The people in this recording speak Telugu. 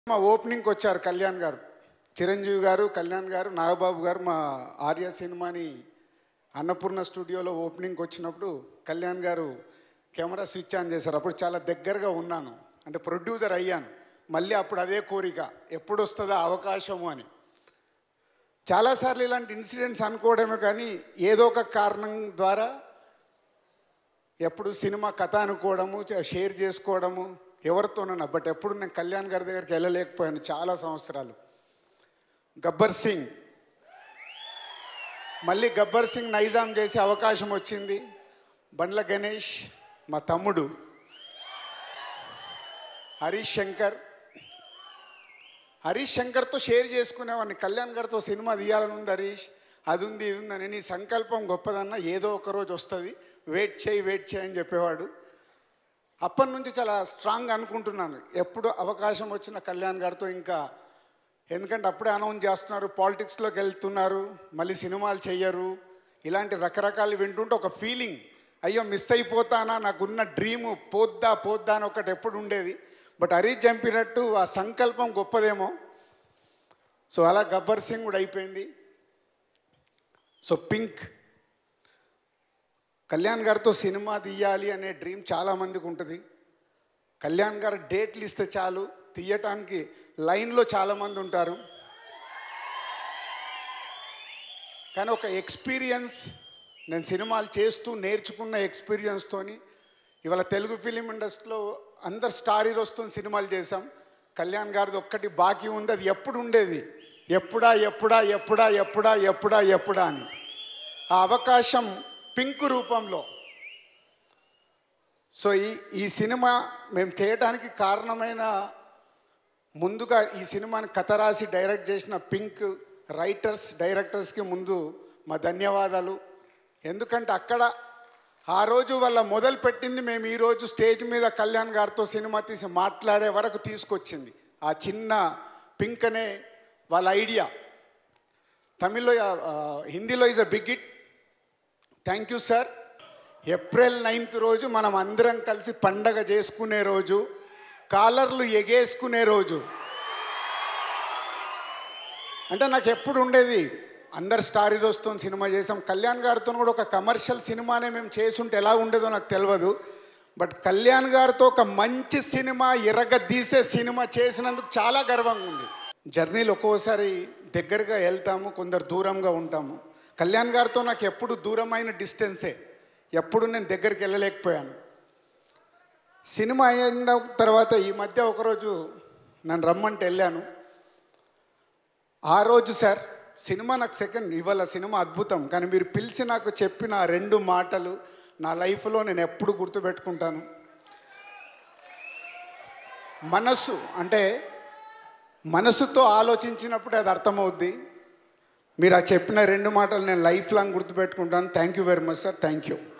మా ఓపెనింగ్కి వచ్చారు కళ్యాణ్ గారు చిరంజీవి గారు కళ్యాణ్ గారు నాగబాబు గారు మా ఆర్య సినిమాని అన్నపూర్ణ స్టూడియోలో ఓపెనింగ్కి వచ్చినప్పుడు కళ్యాణ్ గారు కెమెరా స్విచ్ ఆన్ చేశారు అప్పుడు చాలా దగ్గరగా ఉన్నాను అంటే ప్రొడ్యూసర్ అయ్యాను మళ్ళీ అప్పుడు అదే కోరిక ఎప్పుడు వస్తుందా అవకాశము అని చాలాసార్లు ఇలాంటి ఇన్సిడెంట్స్ అనుకోవడమే కానీ ఏదో ఒక కారణం ద్వారా ఎప్పుడు సినిమా కథ అనుకోవడము చ- షేర్ చేసుకోవడము ఎవరితోనన్నా బట్ ఎప్పుడు నేను కళ్యాణ్ గారి దగ్గరికి వెళ్ళలేకపోయాను చాలా సంవత్సరాలు గబ్బర్ సింగ్ మళ్ళీ గబ్బర్ సింగ్ నైజాం చేసే అవకాశం వచ్చింది బండ్ల గణేష్ మా తమ్ముడు హరీష్ శంకర్ హరీష్ శంకర్తో షేర్ చేసుకునేవాడిని కళ్యాణ్ గారితో సినిమా తీయాలని ఉంది హరీష్ అది ఉంది ఇది ఉందని నీ సంకల్పం గొప్పదన్న ఏదో ఒక రోజు వస్తుంది వెయిట్ చేయి వెయిట్ చేయి అని చెప్పేవాడు అప్పటి నుంచి చాలా స్ట్రాంగ్ అనుకుంటున్నాను ఎప్పుడు అవకాశం వచ్చిన కళ్యాణ్ గారితో ఇంకా ఎందుకంటే అప్పుడే అనౌన్స్ చేస్తున్నారు పాలిటిక్స్లోకి వెళ్తున్నారు మళ్ళీ సినిమాలు చెయ్యరు ఇలాంటి రకరకాలు వింటుంటే ఒక ఫీలింగ్ అయ్యో మిస్ అయిపోతానా నాకున్న డ్రీమ్ పోద్దా పోద్దా అని ఒకటి ఎప్పుడు ఉండేది బట్ హరీష్ చంపినట్టు ఆ సంకల్పం గొప్పదేమో సో అలా గబ్బర్ సింగ్ కూడా అయిపోయింది సో పింక్ కళ్యాణ్ గారితో సినిమా తీయాలి అనే డ్రీమ్ చాలామందికి ఉంటుంది కళ్యాణ్ గారు డేట్లు ఇస్తే చాలు తీయటానికి లైన్లో చాలామంది ఉంటారు కానీ ఒక ఎక్స్పీరియన్స్ నేను సినిమాలు చేస్తూ నేర్చుకున్న ఎక్స్పీరియన్స్తోని ఇవాళ తెలుగు ఫిలిం ఇండస్ట్రీలో అందరు స్టార్ హీరోస్తో సినిమాలు చేశాం కళ్యాణ్ గారిది ఒక్కటి బాకీ ఉంది అది ఎప్పుడు ఉండేది ఎప్పుడా ఎప్పుడా ఎప్పుడా ఎప్పుడా ఎప్పుడా ఎప్పుడా అని ఆ అవకాశం పింక్ రూపంలో సో ఈ ఈ సినిమా మేము చేయడానికి కారణమైన ముందుగా ఈ సినిమాని కథ రాసి డైరెక్ట్ చేసిన పింక్ రైటర్స్ డైరెక్టర్స్కి ముందు మా ధన్యవాదాలు ఎందుకంటే అక్కడ ఆ రోజు వాళ్ళ మొదలు పెట్టింది మేము ఈరోజు స్టేజ్ మీద కళ్యాణ్ గారితో సినిమా తీసి మాట్లాడే వరకు తీసుకొచ్చింది ఆ చిన్న పింక్ అనే వాళ్ళ ఐడియా తమిళ్లో ఆ, హిందీలో is a big it thank you sir April ninth రోజు మనం అందరం కలిసి పండగ చేసుకునే రోజు కాలర్లు ఎగేసుకునే రోజు అంటే నాకు ఎప్పుడు ఉండేది అందరు స్టార్ హీరోస్తో సినిమా చేసాం కళ్యాణ్ గారితో కూడా ఒక కమర్షియల్ సినిమానే మేము చేసుంటే ఎలా ఉండేదో నాకు తెలియదు బట్ కళ్యాణ్ గారితో ఒక మంచి సినిమా ఎరగదీసే సినిమా చేసినందుకు చాలా గర్వంగా ఉంది జర్నీలు ఒక్కోసారి దగ్గరగా వెళ్తాము కొందరు దూరంగా ఉంటాము కళ్యాణ్ గారితో నాకు ఎప్పుడు దూరమైన డిస్టెన్సే ఎప్పుడు నేను దగ్గరికి వెళ్ళలేకపోయాను సినిమా అయిన తర్వాత ఈ మధ్య ఒకరోజు నన్ను రమ్మంటే వెళ్ళాను ఆ రోజు సార్ సినిమా నాకు సెకండ్ ఇవాళ సినిమా అద్భుతం కానీ మీరు పిలిచి నాకు చెప్పిన ఆ రెండు మాటలు నా లైఫ్లో నేను ఎప్పుడు గుర్తుపెట్టుకుంటాను మనస్సు అంటే మనసుతో ఆలోచించినప్పుడు అది అర్థమవుద్ది మీరు ఆ చెప్పిన రెండు మాటలు నేను లైఫ్ లాంగ్ గుర్తుపెట్టుకుంటాను thank you very much sir thank you